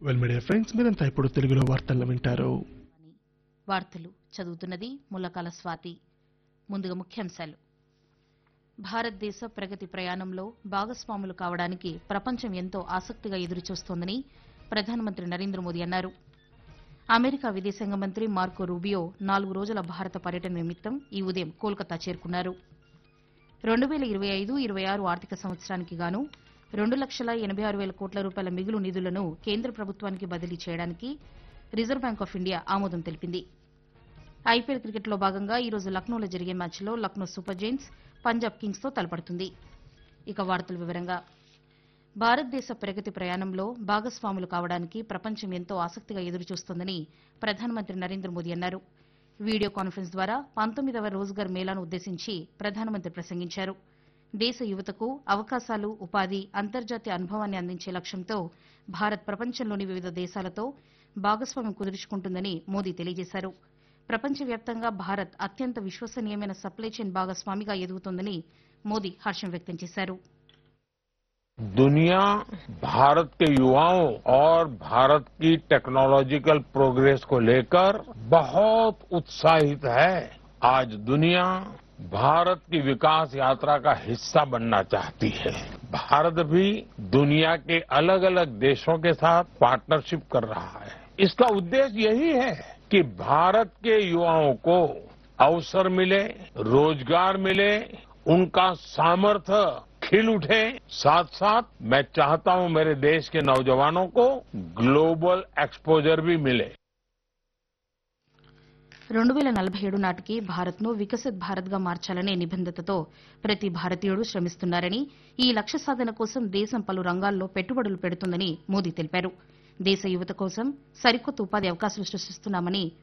well media friends మీరంతా ఇప్పుడు తెలుగులో వార్తలను వింటారు వార్తలు చదువుతున్నది ముల్లకాల స్వాతి ముందుగా ముఖ్యాంశాలు భారతదేశ ప్రగతి ప్రయాణంలో భాగస్వాములు కావడానికి ప్రపంచం ఎంతో ఆసక్తిగా ఎదురుచూస్తోందని ప్రధానమంత్రి నరేంద్ర మోదీ అన్నారు అమెరికా విదేశాంగ మంత్రి మార్కో రూబియో నాలుగు రోజుల భారత పర్యటన నిమిత్తం ఈ ఉదయం కోల్కతా చేరుకున్నారు రెండు వేల ఇరవై ఐదు ఇరవై ఆరు ఆర్థిక సంవత్సరానికి గాను రెండు లక్షల ఎనభై ఆరు వేల కోట్ల రూపాయల మిగులు నిధులను కేంద్ర ప్రభుత్వానికి బదిలీ చేయడానికి రిజర్వ్ బ్యాంక్ ఆఫ్ ఇండియా ఆమోదం తెలిపింది ఐపీఎల్ క్రికెట్లో భాగంగా ఈ రోజు లక్నోలో జరిగే మ్యాచ్లో లక్నో సూపర్ జైంట్స్ పంజాబ్ కింగ్స్తో తలపడుతుంది ఇక వార్తల వివరంగా భారతదేశ ప్రగతి ప్రయాణంలో భాగస్వాములు కావడానికి ప్రపంచం ఎంతో ఆసక్తిగా ఎదురుచూస్తోందని ప్రధానమంత్రి నరేంద్ర మోదీ అన్నారు వీడియో కాన్ఫరెన్స్ ద్వారా పంతొమ్మిదవ రోజ్గార్ మేళాను ఉద్దేశించి ప్రధానమంత్రి ప్రసంగించారు దేశ యువతకు అవకాశాలు ఉపాధి అంతర్జాతీయ అనుభవాన్ని అందించే లక్ష్యంతో భారత్ ప్రపంచంలోని వివిధ దేశాలతో భాగస్వామ్యం కుదుర్చుకుంటుందని మోదీ తెలియజేశారు ప్రపంచవ్యాప్తంగా భారత్ అత్యంత విశ్వసనీయమైన సప్లై చైన్ భాగస్వామిగా ఎదుగుతోందని మోదీ హర్షం వ్యక్తం చేశారు दुनिया भारत के युवाओं और भारत की टेक्नोलॉजिकल प्रोग्रेस को लेकर बहुत उत्साहित है आज दुनिया भारत की विकास यात्रा का हिस्सा बनना चाहती है भारत भी दुनिया के अलग अलग देशों के साथ पार्टनरशिप कर रहा है इसका उद्देश्य यही है कि भारत के युवाओं को अवसर मिले रोजगार मिले उनका सामर्थ्य खिल उठे साथ साथ मैं चाहता हूं मेरे देश के नौजवानों को ग्लोबल एक्सपोजर भी मिले రెండు వేల నలభై ఏడు నాటికి భారత్ను వికసిత్ భారత్గా మార్చాలనే నిబంధతతో ప్రతి భారతీయుడు శ్రమిస్తున్నారని ఈ లక్ష్య సాధన కోసం దేశం పలు రంగాల్లో పెట్టుబడులు పెడుతుందని మోదీ తెలిపారు దేశ యువత కోసం సరికొత్త ఉపాధి అవకాశాలు సృష్టిస్తున్నామని